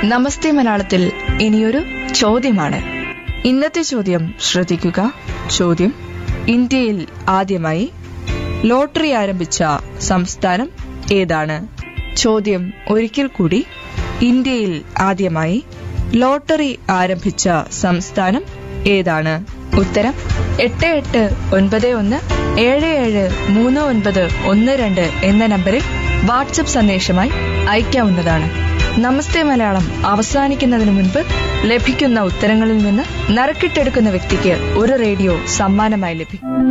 നമസ്തേ മലയാളത്തിൽ ഇനിയൊരു ചോദ്യമാണ് ഇന്നത്തെ ചോദ്യം ശ്രദ്ധിക്കുക ചോദ്യം ഇന്ത്യയിൽ ആദ്യമായി ലോട്ടറി ആരംഭിച്ച സംസ്ഥാനം ഏതാണ് ചോദ്യം ഒരിക്കൽ കൂടി ഇന്ത്യയിൽ ആദ്യമായി ലോട്ടറി ആരംഭിച്ച സംസ്ഥാനം ഏതാണ് ഉത്തരം എട്ട് എട്ട് ഒൻപത് ഒന്ന് ഏഴ് ഏഴ് മൂന്ന് ഒൻപത് ഒന്ന് രണ്ട് എന്ന നമ്പറിൽ വാട്സപ്പ് സന്ദേശമായി അയക്കാവുന്നതാണ് നമസ്തേ മലയാളം അവസാനിക്കുന്നതിന് മുൻപ് ലഭിക്കുന്ന ഉത്തരങ്ങളിൽ നിന്ന് നറുക്കിട്ടെടുക്കുന്ന വ്യക്തിക്ക് ഒരു റേഡിയോ സമ്മാനമായി ലഭിക്കും